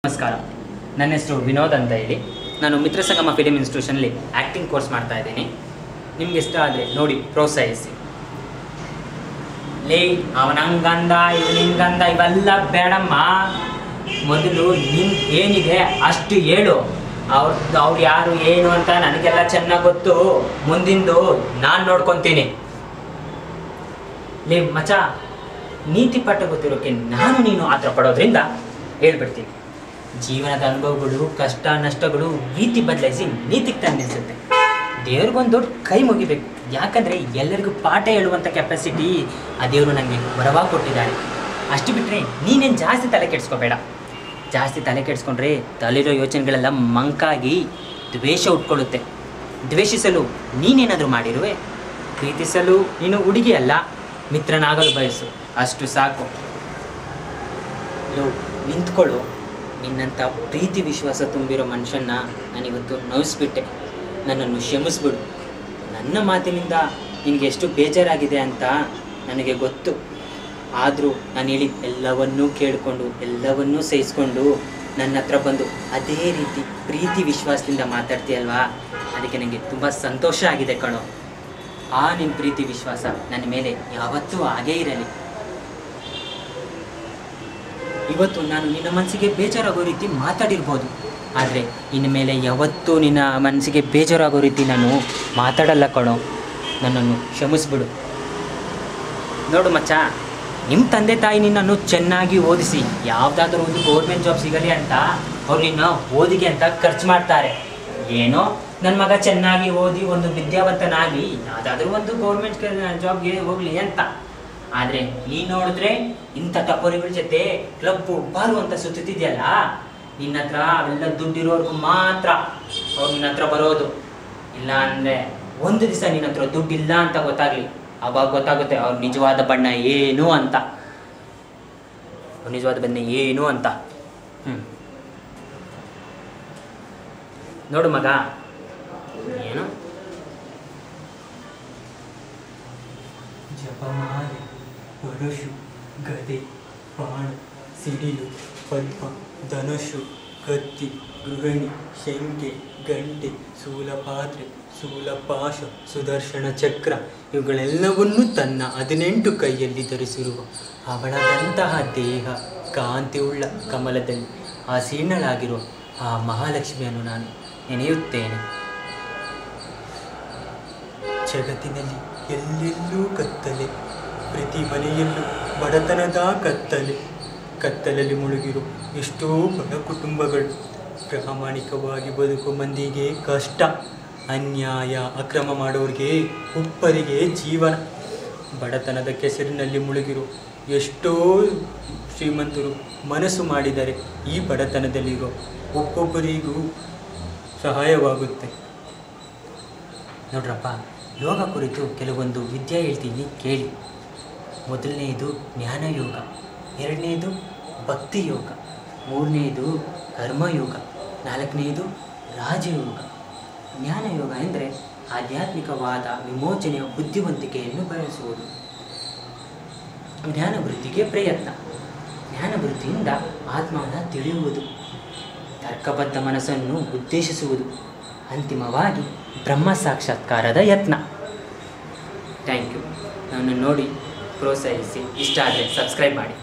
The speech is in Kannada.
ನಮಸ್ಕಾರ ನನ್ನ ಹೆಸರು ವಿನೋದ್ ಅಂತ ಹೇಳಿ ನಾನು ಮಿತ್ರ ಸಂಗಮ ಫಿಲಿಮ್ ಇನ್ಸ್ಟಿಟ್ಯೂಷನಲ್ಲಿ ಆ್ಯಕ್ಟಿಂಗ್ ಕೋರ್ಸ್ ಮಾಡ್ತಾ ಇದ್ದೀನಿ ನಿಮ್ಗೆ ಇಷ್ಟ ಆದರೆ ನೋಡಿ ಪ್ರೋತ್ಸಾಹಿಸಿ ಲೇ ಅವನ ಹಂಗಂದ ಇವನ ಹಿಂಗಂದ ಇವೆಲ್ಲ ಬೇಡಮ್ಮ ಮೊದಲು ನಿನ್ ಏನಿದೆ ಅಷ್ಟು ಹೇಳು ಅವ್ರ ಅವ್ರು ಯಾರು ಏನು ಅಂತ ನನಗೆಲ್ಲ ಚೆನ್ನಾಗಿ ಗೊತ್ತು ಮುಂದಿಂದು ನಾನು ನೋಡ್ಕೊತೀನಿ ಲೇ ಮಚ ನೀತಿ ಪಾಠ ಗೊತ್ತಿರೋಕೆ ನಾನು ನೀನು ಆ ಥರ ಪಡೋದ್ರಿಂದ ಹೇಳ್ಬಿಡ್ತೀನಿ ಜೀವನದ ಅನುಭವಗಳು ಕಷ್ಟ ನಷ್ಟಗಳು ರೀತಿ ಬದಲಾಯಿಸಿ ನೀತಿಗೆ ತಂದು ನಿಲ್ಸುತ್ತೆ ದೇವ್ರಿಗೊಂದು ದೊಡ್ಡ ಕೈ ಮುಗಿಬೇಕು ಯಾಕಂದರೆ ಎಲ್ಲರಿಗೂ ಪಾಠ ಹೇಳುವಂಥ ಕೆಪಾಸಿಟಿ ಆ ದೇವರು ನನಗೆ ವರವಾಗಿ ಕೊಟ್ಟಿದ್ದಾನೆ ಅಷ್ಟು ಬಿಟ್ಟರೆ ನೀನೇನು ಜಾಸ್ತಿ ತಲೆ ಕೆಡಿಸ್ಕೋಬೇಡ ಜಾಸ್ತಿ ತಲೆ ಕೆಡಿಸ್ಕೊಂಡ್ರೆ ತಲೆಯಿರೋ ಯೋಚನೆಗಳೆಲ್ಲ ಮಂಕಾಗಿ ದ್ವೇಷ ಉಟ್ಕೊಳ್ಳುತ್ತೆ ದ್ವೇಷಿಸಲು ನೀನೇನಾದರೂ ಮಾಡಿರುವೆ ಪ್ರೀತಿಸಲು ನೀನು ಹುಡುಗಿ ಅಲ್ಲ ಮಿತ್ರನಾಗಲು ಬಯಸು ಅಷ್ಟು ಸಾಕು ಲೋ ನಿಂತ್ಕೊಳ್ಳು ನಿನ್ನಂಥ ಪ್ರೀತಿ ವಿಶ್ವಾಸ ತುಂಬಿರೋ ಮನುಷ್ಯನ್ನ ನಾನಿವತ್ತು ನೋಯಿಸ್ಬಿಟ್ಟೆ ನನ್ನನ್ನು ಕ್ಷಮಿಸ್ಬಿಡು ನನ್ನ ಮಾತಿನಿಂದ ನಿನಗೆ ಎಷ್ಟು ಬೇಜಾರಾಗಿದೆ ಅಂತ ನನಗೆ ಗೊತ್ತು ಆದರೂ ನಾನು ಹೇಳಿ ಎಲ್ಲವನ್ನೂ ಕೇಳಿಕೊಂಡು ಎಲ್ಲವನ್ನೂ ಸಹಿಸ್ಕೊಂಡು ನನ್ನ ಹತ್ರ ಬಂದು ಅದೇ ರೀತಿ ಪ್ರೀತಿ ವಿಶ್ವಾಸದಿಂದ ಮಾತಾಡ್ತೀಯಲ್ವಾ ಅದಕ್ಕೆ ನನಗೆ ತುಂಬ ಸಂತೋಷ ಆಗಿದೆ ಕಣೋ ಆ ನಿನ್ನ ಪ್ರೀತಿ ವಿಶ್ವಾಸ ನನ್ನ ಮೇಲೆ ಯಾವತ್ತೂ ಹಾಗೇ ಇರಲಿ ಇವತ್ತು ನಾನು ನಿನ್ನ ಮನಸ್ಸಿಗೆ ಬೇಜಾರಾಗೋ ರೀತಿ ಮಾತಾಡಿರ್ಬೋದು ಆದರೆ ಇನ್ನು ಮೇಲೆ ಯಾವತ್ತೂ ನಿನ್ನ ಮನಸ್ಸಿಗೆ ಬೇಜಾರಾಗೋ ರೀತಿ ನಾನು ಮಾತಾಡಲ್ಲ ಕಣೋ ನನ್ನನ್ನು ಕ್ಷಮಿಸ್ಬಿಡು ನೋಡು ಮಚ್ಚ ನಿಮ್ಮ ತಂದೆ ತಾಯಿ ನಿನ್ನನ್ನು ಚೆನ್ನಾಗಿ ಓದಿಸಿ ಯಾವುದಾದ್ರೂ ಒಂದು ಗೌರ್ಮೆಂಟ್ ಜಾಬ್ ಸಿಗಲಿ ಅಂತ ಅವ್ರು ನಿನ್ನ ಓದಿಗೆ ಅಂತ ಖರ್ಚು ಮಾಡ್ತಾರೆ ಏನೋ ನನ್ನ ಮಗ ಚೆನ್ನಾಗಿ ಓದಿ ಒಂದು ವಿದ್ಯಾವಂತನಾಗಿ ಯಾವುದಾದ್ರೂ ಒಂದು ಗೌರ್ಮೆಂಟ್ ಜಾಬ್ಗೆ ಹೋಗಲಿ ಅಂತ ಆದರೆ ನೀ ನೋಡಿದ್ರೆ ಇಂಥ ಟಪೋರಿಗಳ ಜೊತೆ ಕ್ಲಬ್ಬು ಬಾರು ಅಂತ ಸುತ್ತಿದೆಯಲ್ಲ ನಿನ್ನ ಹತ್ರ ಅವೆಲ್ಲ ದುಡ್ಡಿರೋರ್ಗು ಮಾತ್ರ ಅವ್ರು ನಿನ್ನ ಹತ್ರ ಬರೋದು ಇಲ್ಲ ಅಂದರೆ ಒಂದು ದಿವಸ ನಿನ್ನ ಹತ್ರ ದುಡ್ಡಿಲ್ಲ ಅಂತ ಗೊತ್ತಾಗ್ಲಿ ಅವಾಗ ಗೊತ್ತಾಗುತ್ತೆ ಅವ್ರ ನಿಜವಾದ ಬಣ್ಣ ಏನು ಅಂತ ಅವ್ರ ನಿಜವಾದ ಬಣ್ಣ ಏನು ಅಂತ ಹ್ಞೂ ನೋಡು ಮಗ ಏನು ಜಪಮಾಲೆ ಪರಶು ಗದೆ ಬಾಣ ಸಿಡಿಲು ಪದ್ಮ ಧನುಷು ಕತ್ತಿ ಗೃಹಿಣಿ ಶಂಕೆ ಗಂಟೆ ಶೂಲಪಾತ್ರೆ ಶೂಲಪಾಶ ಸುದರ್ಶನ ಚಕ್ರ ಇವುಗಳೆಲ್ಲವನ್ನೂ ತನ್ನ ಹದಿನೆಂಟು ಕೈಯಲ್ಲಿ ಧರಿಸಿರುವ ಅವಳದಂತಹ ದೇಹ ಕಾಂತಿಯುಳ್ಳ ಕಮಲದಲ್ಲಿ ಆಸೀನಳಾಗಿರುವ ಆ ಮಹಾಲಕ್ಷ್ಮಿಯನ್ನು ನಾನು ನೆನೆಯುತ್ತೇನೆ ಜಗತ್ತಿನಲ್ಲಿ ಎಲ್ಲೆಲ್ಲೂ ಕತ್ತಲೆ ಪ್ರತಿ ಮನೆಯಲ್ಲೂ ಬಡತನದ ಕತ್ತಲೆ ಕತ್ತಲಲ್ಲಿ ಮುಳುಗಿರೋ ಎಷ್ಟೋ ಬಡ ಕುಟುಂಬಗಳು ಪ್ರಾಮಾಣಿಕವಾಗಿ ಬದುಕೋ ಮಂದಿಗೆ ಕಷ್ಟ ಅನ್ಯಾಯ ಅಕ್ರಮ ಮಾಡೋರಿಗೆ ಉಪ್ಪರಿಗೆ ಜೀವನ ಬಡತನದ ಕೆಸರಿನಲ್ಲಿ ಮುಳುಗಿರೋ ಎಷ್ಟೋ ಶ್ರೀಮಂತರು ಮನಸ್ಸು ಮಾಡಿದರೆ ಈ ಬಡತನದಲ್ಲಿರೋ ಒಬ್ಬೊಬ್ಬರಿಗೂ ಸಹಾಯವಾಗುತ್ತೆ ನೋಡ್ರಪ್ಪ ಯೋಗ ಕುರಿತು ಕೆಲವೊಂದು ವಿದ್ಯೆ ಹೇಳ್ತೀನಿ ಕೇಳಿ ಮೊದಲನೆಯದು ಜ್ಞಾನಯೋಗ ಎರಡನೆಯದು ಭಕ್ತಿ ಯೋಗ ಮೂರನೆಯದು ಕರ್ಮಯೋಗ ನಾಲ್ಕನೆಯದು ರಾಜಯೋಗ ಜ್ಞಾನಯೋಗ ಎಂದರೆ ಆಧ್ಯಾತ್ಮಿಕವಾದ ವಿಮೋಚನೆಯ ಬುದ್ಧಿವಂತಿಕೆಯನ್ನು ಬಯಸುವುದು ಜ್ಞಾನವೃತ್ತಿಗೆ ಪ್ರಯತ್ನ ಜ್ಞಾನವೃತ್ತಿಯಿಂದ ಆತ್ಮವನ್ನು ತಿಳಿಯುವುದು ತರ್ಕಬದ್ಧ ಮನಸ್ಸನ್ನು ಉದ್ದೇಶಿಸುವುದು ಅಂತಿಮವಾಗಿ ಬ್ರಹ್ಮ ಸಾಕ್ಷಾತ್ಕಾರದ ಯತ್ನ ಥ್ಯಾಂಕ್ ಯು ನಾನು ನೋಡಿ ಪ್ರೋತ್ಸಾಹಿಸಿ ಇಷ್ಟ ಆದರೆ ಸಬ್ಸ್ಕ್ರೈಬ್ ಮಾಡಿ